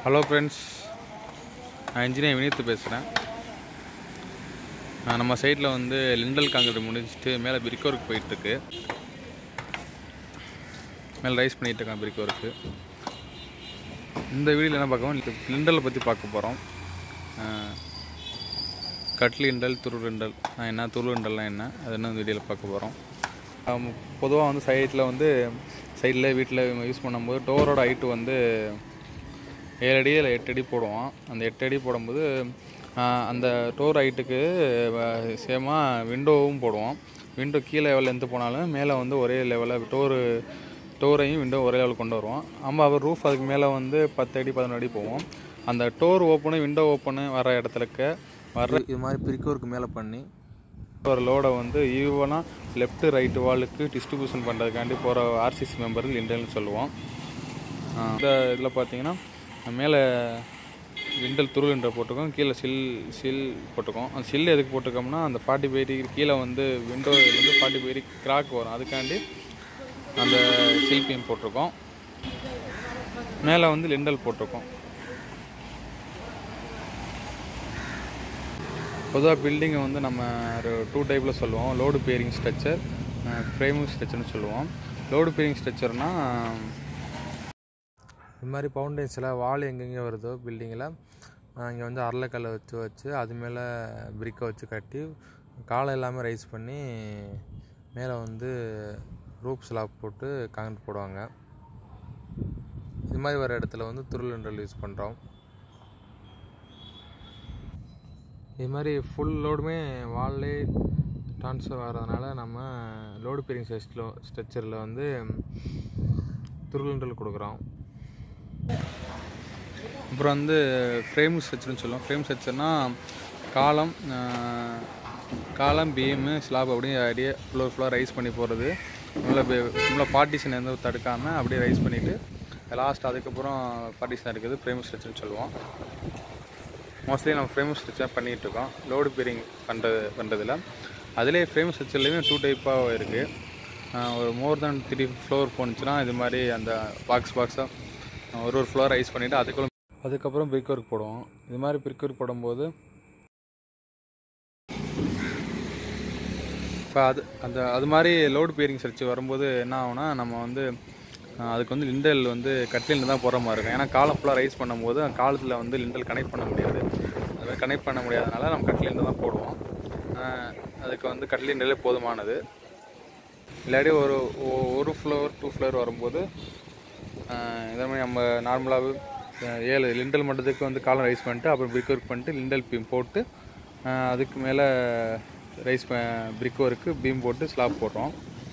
hello friends நான் engineer Vineeth பேசுகிறேன் நம்ம சைட்டில் வந்து லிண்டல் காங்கிரீட் முடிச்சுட்டு மேலே பிரிக் ஒர்க் போயிட்டுருக்கு மேலே ரைஸ் பண்ணிகிட்டு இருக்கேன் பிரிக் ஒர்க்கு இந்த வீடியோவில் என்ன பார்க்கணும் லிண்டலை பற்றி பார்க்க போகிறோம் கட்லி இண்டல் துரு இண்டல் என்ன துரு இண்டல்னால் என்ன அது என்ன வீடியோவில் பார்க்க போகிறோம் பொதுவாக வந்து சைட்டில் வந்து சைடில் வீட்டில் யூஸ் பண்ணும்போது டோரோட ஹைட்டு வந்து ஏழு அடி இல்லை எட்டு அடி போடுவோம் அந்த எட்டு அடி போடும்போது ஆஹ், அந்த டோர் ஹைட்டுக்கு சேமாக விண்டோவும் போடுவோம் விண்டோ கீழே லெவலில் எந்த போனாலும் மேலே வந்து ஒரே லெவலில் டோரு டோரையும் விண்டோ ஒரே லெவலில் கொண்டு வருவோம் நம்ம அவர் ரூஃப் அதுக்கு மேலே வந்து பத்து அடி பதினொரு அடி போவோம் அந்த டோர் ஓப்பனு விண்டோ ஓப்பனு வர இடத்துலக்க வர்ற இது மாதிரி பிரிக்கோருக்கு மேலே பண்ணி ஒரு லோடை வந்து ஈவனாக லெஃப்ட் ரைட்டு வாலுக்கு டிஸ்ட்ரிபியூஷன் பண்ணுறதுக்காண்டி போகிற ஆர்சிசி மெம்பருக்கு லிண்டல்னு சொல்லுவோம் ஆ, இந்த இதில் பார்த்தீங்கன்னா மேலே லிண்டல் துருளின்ற போட்டிருக்கோம் கீழே சில் சில் போட்டிருக்கோம் அந்த சில் எதுக்கு போட்டிருக்கோம்னா அந்த ஃபார்ட்டி ஃபைவ் டிகிரி கீழே வந்து விண்டோ வந்து ஃபார்ட்டி ஃபைவ் டிகிரி கிராக் வரும் அதுக்காண்டி அந்த சில் பீம் போட்டிருக்கோம் மேலே வந்து லிண்டல் போட்டிருக்கோம் பொதுவாக பில்டிங்கை வந்து நம்ம ஒரு டூ டைப்பில் சொல்லுவோம் லோடு பேரிங் ஸ்ட்ரக்சர் ஃப்ரேமிங் ஸ்ட்ரக்சர்னு சொல்லுவோம் லோடு பேரிங் ஸ்ட்ரக்சர்னால் இது மாதிரி ஃபவுண்டேஷனில் வால் எங்கெங்கே வருதோ பில்டிங்கில் இங்கே வந்து அரளக்கல்லை வச்சு வச்சு அது மேலே பிரிக்கை வச்சு கட்டி காலை எல்லாமே ரைஸ் பண்ணி மேலே வந்து ரூப் ஸ்லாப் போட்டு காங்கிரீட் போடுவாங்க இது மாதிரி வர இடத்துல வந்து துருளண்டல் யூஸ் பண்ணுறோம் இது மாதிரி ஃபுல் லோடுமே வால்லே ட்ரான்ஸ்ஃபர் ஆகிறதுனால நம்ம லோடு பேரிங் ஸ்ட்ரெச்சில் ஸ்ட்ரக்சரில் வந்து துருளண்டல் கொடுக்குறோம் அப்புறம் வந்து ஃப்ரேம் ஸ்ட்ரக்சர்னு சொல்லுவோம் ஃப்ரேம் ஸ்ட்ரக்சர்னால் காலம் ஆஹ், காலம் பீமு ஸ்லாப் அப்படியே அப்படியே ஃப்ளோர் ஃபுல்லாக ரைஸ் பண்ணி போகிறது நம்மள நம்மள பார்ட்டிஷன் எதுவும் தடுக்காமல் அப்படியே ரைஸ் பண்ணிவிட்டு லாஸ்ட் அதுக்கப்புறம் பார்ட்டிஷன் இருக்குது ஃப்ரேம் ஸ்ட்ரக்சர்னு சொல்லுவோம் மோஸ்ட்லி நம்ம ஃப்ரேம் ஸ்ட்ரக்சர் பண்ணிகிட்டு இருக்கோம் லோடு பேரிங் பண்ணுறது பண்ணுறதுல அதிலே ஃப்ரேம் ஸ்ட்ரக்சர்லேயுமே டூ டைப்பாக இருக்குது ஒரு மோர் தென் த்ரீ ஃப்ளோர் போணுச்சுன்னா இது மாதிரி அந்த பாக்ஸ் பாக்ஸாக ஒரு ஒரு ஃப்ளோர் ரைஸ் பண்ணிவிட்டு அதுக்குள்ள அதுக்கப்புறம் பிரிக் ஒர்க் போடுவோம் இது மாதிரி பிரிக் ஒர்க் போடும்போது இப்போ அது அந்த அது மாதிரி லோடு பேரிங் ஸ்ட்ரக்சர் வரும்போது என்ன ஆகும்னா நம்ம வந்து அஹ், அதுக்கு வந்து லிண்டல் வந்து கட்லில் தான் போகிற மாதிரி இருக்கும் ஏன்னா காலம் ஃபுல்லாக ரைஸ் பண்ணும்போது அந்த காலத்தில் வந்து லிண்டல் கனெக்ட் பண்ண முடியாது அது மாதிரி கனெக்ட் பண்ண முடியாதனால நம்ம கட்லில் தான் போடுவோம் அஹ், அதுக்கு வந்து கட்லிண்டலே போதுமானது இல்லாட்டி ஒரு ஒ- ஒரு ஃப்ளோர் டூ ஃப்ளோர் வரும்போது அஹ், இதே மாதிரி நம்ம நார்மலாகவே ஏழு லிண்டல் மட்டத்துக்கு வந்து காலம் ரைஸ் பண்ணிட்டு அப்புறம் பிரிக் ஒர்க் பண்ணிட்டு லிண்டல் பீம் போட்டு அஹ், அதுக்கு மேலே ரைஸ் பிரிக் ஒர்க்கு பீம் போட்டு ஸ்லாப் போடுறோம்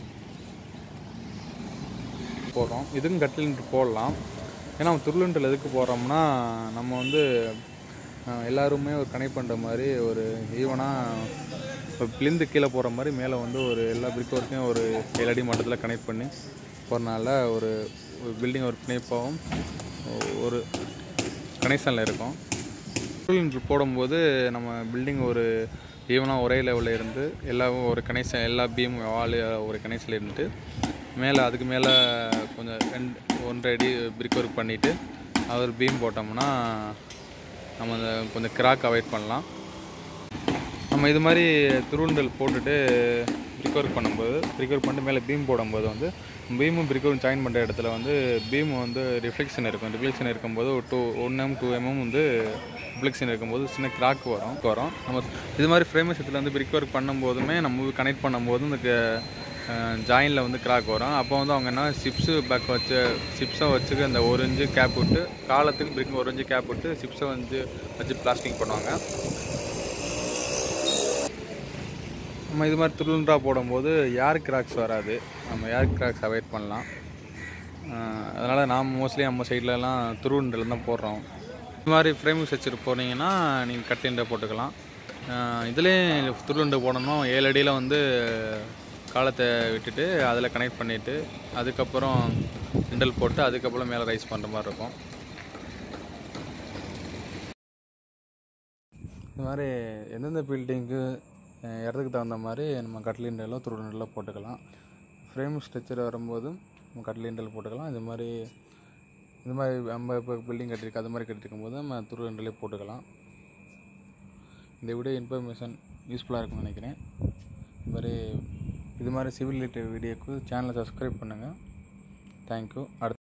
போடுறோம் இதுக்கும் கட்டில் போடலாம் ஏன்னா துருளுண்டல் எதுக்கு போடுறோம்னா நம்ம வந்து அஹ், எல்லாருமே ஒரு கனெக்ட் பண்ணுற மாதிரி ஒரு ஈவனாக இப்போ பிளிந்து கீழே போகிற மாதிரி மேலே வந்து ஒரு எல்லா பிரிக் ஒர்க்கையும் ஒரு ஏழு அடி மட்டத்தில் கனெக்ட் பண்ணி போகிறனால ஒரு ஒரு பில்டிங் ஒரு பிணைப்பாகவும் ஒரு கனெக்ஷனில் இருக்கும் துருளிண்டல் போடும்போது நம்ம பில்டிங் ஒரு ஈவனாக ஒரே லெவலில் இருந்து எல்லாம் ஒரு கனெக்ஷன் எல்லா பீம் வால் ஒரு கனெக்ஷனில் இருந்துட்டு மேலே அதுக்கு மேலே கொஞ்சம் ரெண்டு ஒன்றரை அடி பிரிக் ஒர்க் பண்ணிவிட்டு அவர் பீம் போட்டோம்னா நம்ம அந்த கொஞ்சம் கிராக் அவாய்ட் பண்ணலாம் நம்ம இது மாதிரி துருண்டல் போட்டுட்டு பிரிக் ஒர்க் பண்ணும்போது பிரிக் ஒர்க் பண்ணிட்டு மேலே பீம் போடும்போது வந்து பீமும் பிரிக் ஒர்க் ஜாயின் பண்ணுற இடத்துல வந்து பீம் வந்து ரிஃப்ளெக்ஷன் இருக்கும் ரிஃப்ளெக்ஷன் இருக்கும்போது ஒரு two one M two MM வந்து ரிஃப்ளெக்ஷன் இருக்கும்போது சின்ன கிராக் வரும் வரும் நம்ம இது மாதிரி ஃப்ரேம் விஷயத்தில் வந்து பிரிக் ஒர்க் பண்ணும்போதுமே நம்ம கனெக்ட் பண்ணும்போது இந்த ஜாயினில் வந்து கிராக் வரும் அப்போ வந்து அவங்க என்ன சிப்ஸு பேக் வச்சு சிப்ஸை வச்சுக்க அந்த ஒரு இன்ச்சு கேப் விட்டு காலத்துக்கு பிரிக் ஒரு இன்ச்சு கேப் விட்டு சிப்ஸை வந்து வச்சு பிளாஸ்டிக் பண்ணுவாங்க நம்ம இது மாதிரி துருண்டா போடும்போது ஏர் கிராக்ஸ் வராது நம்ம ஏர் கிராக்ஸ் அவாய்ட் பண்ணலாம் அதனால் நாம் மோஸ்ட்லி நம்ம சைட்லலாம் துருண்டல் தான் போடுறோம் இது மாதிரி ஃப்ரேமிங் ஸ்ட்ரக்சர் போனீங்கன்னா நீங்கள் கட்டிண்டை போட்டுக்கலாம் இதுலேயும் துருண்டை போடணும் ஏழு அடியில் வந்து காலத்தை விட்டுட்டு அதில் கனெக்ட் பண்ணிவிட்டு அதுக்கப்புறம் இண்டல் போட்டு அதுக்கப்புறம் மேலே ரைஸ் பண்ணுற மாதிரி இருக்கும் இது மாதிரி எந்தெந்த பில்டிங்க்கு இடத்துக்கு தகுந்த மாதிரி நம்ம கட்லிண்டலோ துருண்டலோ போட்டுக்கலாம் ஃப்ரேம் ஸ்ட்ரக்சர் வரும்போது நம்ம கட்லிண்டல் போட்டுக்கலாம் இது மாதிரி இது மாதிரி நம்ம இப்போ பில்டிங் கட்டியிருக்க அது மாதிரி கட்டியிருக்கும் போது நம்ம துருவண்டிலே போட்டுக்கலாம் இந்த வீடியோ இன்ஃபர்மேஷன் யூஸ்ஃபுல்லாக இருக்கும்னு நினைக்கிறேன் இது மாதிரி இது மாதிரி சிவில் ரிலேட்டட் வீடியோக்கு சேனலை சப்ஸ்கிரைப் பண்ணுங்கள் தேங்க்யூ அடுத்த